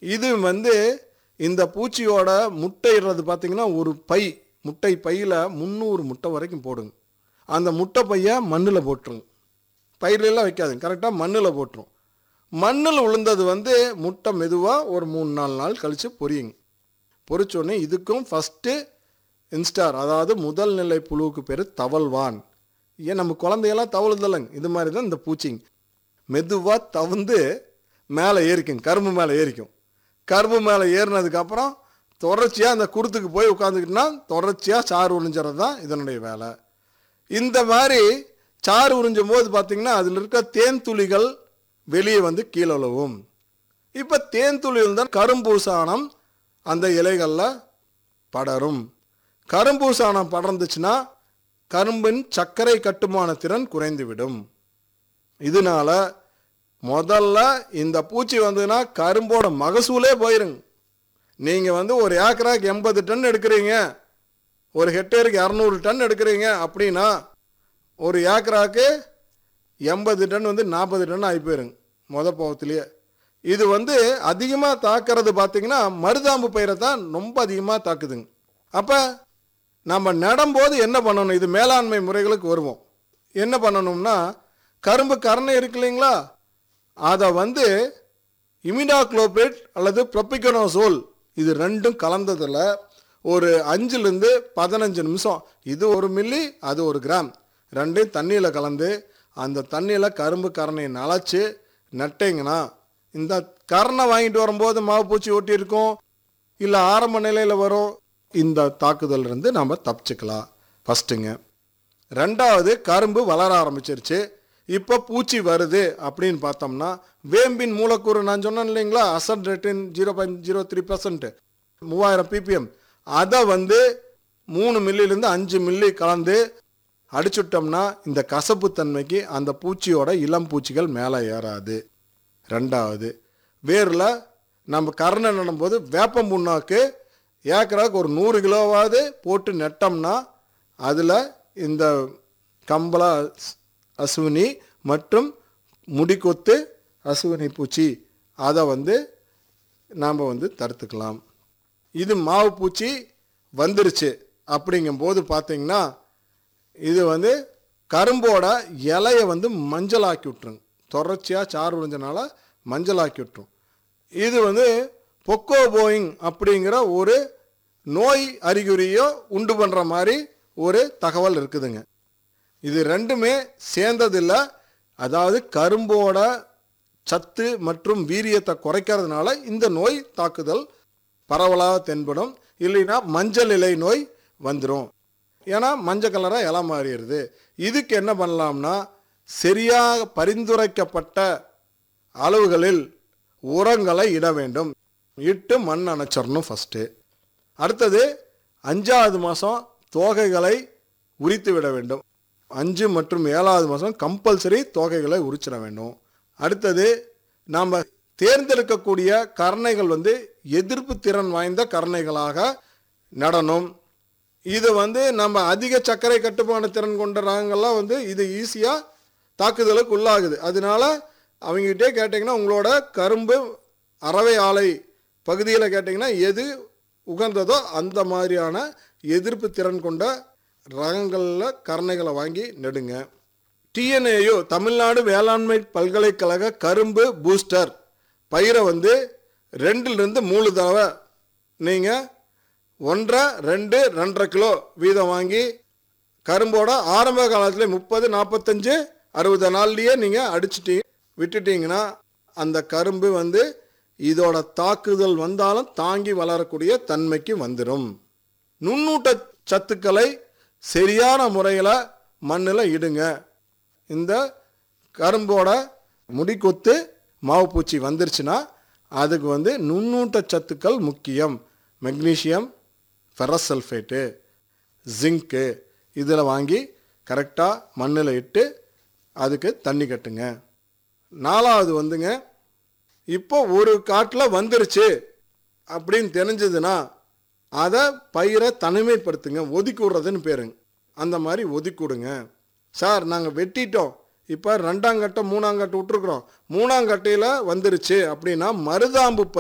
இது வந்து இந்த பூச்சியோட முட்டையிடுறது பார்த்தீங்கன்னா ஒரு பை முட்டை பையில் முந்நூறு முட்டை வரைக்கும் போடுங்க அந்த முட்டை பையை மண்ணில் போட்டுருங்க பயிரெல்லாம் வைக்காதுங்க கரெக்டாக மண்ணில் போட்டுரும் மண்ணில் விழுந்தது வந்து முட்டை மெதுவாக ஒரு மூணு நாலு நாள் கழித்து பொரியுங்க பொரிச்சோடனே இதுக்கும் ஃபஸ்ட்டு இன்ஸ்டார் அதாவது முதல் நிலை புழுவுக்கு பேர் தவழ்வான் ஏன் நம்ம குழந்தையெல்லாம் தவழுதலைங்க இது மாதிரி தான் இந்த பூச்சிங்க மெதுவாக தவந்து மேலே ஏறிக்கும் கரும்பு மேலே ஏறிக்கும் கரும்பு மேலே ஏறினதுக்கப்புறம் தொடர்ச்சியாக அந்த குருத்துக்கு போய் உட்காந்துக்கிட்டோன்னா தொடர்ச்சியாக சாறு உறிஞ்சுறது தான் இதனுடைய வேலை இந்த மாதிரி சாறு உறிஞ்சும் போது பார்த்தீங்கன்னா அதில் இருக்க தேன் துளிகள் வெளியே வந்து கீழே விழுவும் இப்போ தேன் துளியில் தான் கரும்பூசானம் அந்த இலைகளில் படரும் கரும்பூசானம் படர்ந்துச்சுன்னா கரும்பின் சர்க்கரை கட்டுமான திறன் குறைந்துவிடும் இதனால முதல்ல இந்த பூச்சி வந்ததுன்னா கரும்போட மகசூலே போயிருங்க நீங்கள் வந்து ஒரு ஏக்கராக்கு எண்பது டன் எடுக்கிறீங்க ஒரு ஹெக்டேருக்கு இரநூறு டன் எடுக்கிறீங்க அப்படின்னா ஒரு ஏக்கராக்கு எண்பது டன் வந்து நாற்பது டன் ஆகி போயிருங்க மொத பாவத்திலேயே இது வந்து அதிகமாக தாக்குறது பார்த்தீங்கன்னா மருதாம்பு பயிரை தான் ரொம்ப அதிகமாக தாக்குதுங்க அப்போ நம்ம நடும்போது என்ன பண்ணணும் இது மேலாண்மை முறைகளுக்கு வருவோம் என்ன பண்ணணும்னா கரும்பு கரணை இருக்கு இல்லைங்களா அதை வந்து இமிடாக்ளோபேட் அல்லது ப்ரொபிகனோசோல் இது ரெண்டும் கலந்ததில் ஒரு அஞ்சுலேருந்து பதினஞ்சு நிமிஷம் இது ஒரு மில்லி அது ஒரு கிராம் ரெண்டையும் தண்ணியில் கலந்து அந்த தண்ணியில் கரும்பு கரணையை நனைச்சு நட்டிங்கன்னா இந்த கரணை வாங்கிட்டு வரும்போது மாவு பூச்சி ஒட்டி இருக்கும் இல்லை ஆரம்ப நிலையில் வரும் இந்த தாக்குதல் இருந்து நம்ம தப்பிச்சுக்கலாம் ஃபஸ்ட்டுங்க ரெண்டாவது கரும்பு வளர ஆரம்பிச்சிருச்சு இப்போ பூச்சி வருது அப்படின்னு பார்த்தோம்னா வேம்பின் மூலக்கூறு நான் சொன்னேன் இல்லைங்களா அசட் ரேட்டின் zero point zero three percent மூவாயிரம் பிபிஎம் அதை வந்து மூணு மில்லிலேருந்து அஞ்சு மில்லி கலந்து அடிச்சுட்டோம்னா இந்த கசப்பு தன்மைக்கு அந்த பூச்சியோட இளம் பூச்சிகள் மேலே ஏறாது ரெண்டாவது வேரில் நம்ம கரணை நடும்போது வேப்பம் புண்ணாக்கு ஏக்கராக்கு ஒரு நூறு கிலோவாவது போட்டு நட்டோம்னா அதில் இந்த கம்பள அஸ்- அசுவினி மற்றும் முடிக்கொத்து அசுவினி பூச்சி அதை வந்து நாம் வந்து தடுத்துக்கலாம் இது மாவு பூச்சி வந்துருச்சு அப்படிங்கும்போது பார்த்தீங்கன்னா இது வந்து கரும்போட இலையை வந்து மஞ்சளாக்கி விட்டுருங்க தொடர்ச்சியாக சாறு உறிஞ்சனால மஞ்சளாக்கி விட்டுரும் இது வந்து பொக்கோ போயிங் அப்படிங்கிற ஒரு நோய் அறிகுறியோ உண்டு பண்ணுற மாதிரி ஒரு தகவல் இருக்குதுங்க இது ரெண்டுமே சேர்ந்ததில்ல அதாவது கரும்போட சத்து மற்றும் வீரியத்தை குறைக்கிறதுனால இந்த நோய் தாக்குதல் பரவலாக தென்படும் இல்லைன்னா மஞ்சள் இலை நோய் வந்துடும் ஏன்னா மஞ்சள் கலராக இலை மாறிடுது இதுக்கு என்ன பண்ணலாம்னா சரியாக பரிந்துரைக்கப்பட்ட அளவுகளில் உரங்களை இட வேண்டும் இட்டு மண் அணைச்சிடணும் ஃபஸ்ட்டு அடுத்தது அஞ்சாவது மாதம் தோகைகளை உரித்து விட வேண்டும் அஞ்சு மற்றும் ஏழாவது மாதம் கம்பல்சரி தோகைகளை உரிச்சிட வேண்டும் அடுத்தது நாம் தேர்ந்தெடுக்கக்கூடிய கரணைகள் வந்து எதிர்ப்பு திறன் வாய்ந்த கரணைகளாக நடணும் இது வந்து நம்ம அதிக சர்க்கரை கட்டுப்பாடு திறன் கொண்ட ரகங்கள்லாம் வந்து இது ஈஸியாக தாக்குதலுக்கு உள்ளாகுது அதனால அவங்ககிட்டே கேட்டிங்கன்னா உங்களோட கரும்பு அரவை ஆலை பகுதியில் கேட்டிங்கன்னா எது உகந்ததோ அந்த மாதிரியான எதிர்ப்பு திறன் கொண்ட ரகங்களில் கரணைகளை வாங்கி நெடுங்க டிஎன்ஏயு தமிழ்நாடு வேளாண்மை பல்கலைக்கழக கரும்பு பூஸ்டர் பயிரை வந்து ரெண்டுலேருந்து மூணு தடவை நீங்கள் ஒன்றரை ரெண்டு ரெண்டரை கிலோ வீதம் வாங்கி கரும்போட ஆரம்ப காலத்தில் முப்பது நாற்பத்தஞ்சு அறுபது நாள்லேயே நீங்கள் அடிச்சிட்டி விட்டுட்டீங்கன்னா அந்த கரும்பு வந்து இதோட தாக்குதல் வந்தாலும் தாங்கி வளரக்கூடிய தன்மைக்கு வந்துடும் நுண்ணூட்ட சத்துக்களை சரியான முறையில் மண்ணில் இடுங்க இந்த கரும்போட முடிக்கொத்து மாவு பூச்சி வந்துருச்சுன்னா அதுக்கு வந்து நுண்ணூட்ட சத்துக்கள் முக்கியம் மெக்னீசியம் ஃபெரஸ் சல்ஃபேட்டு ஜிங்க்கு இதில் வாங்கி கரெக்டாக மண்ணில் இட்டு அதுக்கு தண்ணி கட்டுங்க நாலாவது வந்துங்க இப்போ ஒரு காட்டில் வந்துருச்சு அப்படின்னு தெரிஞ்சதுன்னா அதை பயிரை தனிமைப்படுத்துங்க ஒதுக்கி விடுறதுன்னு பேருங்க அந்த மாதிரி ஒதுக்கி விடுங்க சார் நாங்கள் வெட்டிட்டோம் இப்போ ரெண்டாம் கட்டை மூணாம் கட்டை விட்டுருக்குறோம் மூணாம் கட்டையில் வந்துருச்சு அப்படின்னா மருதாம்பு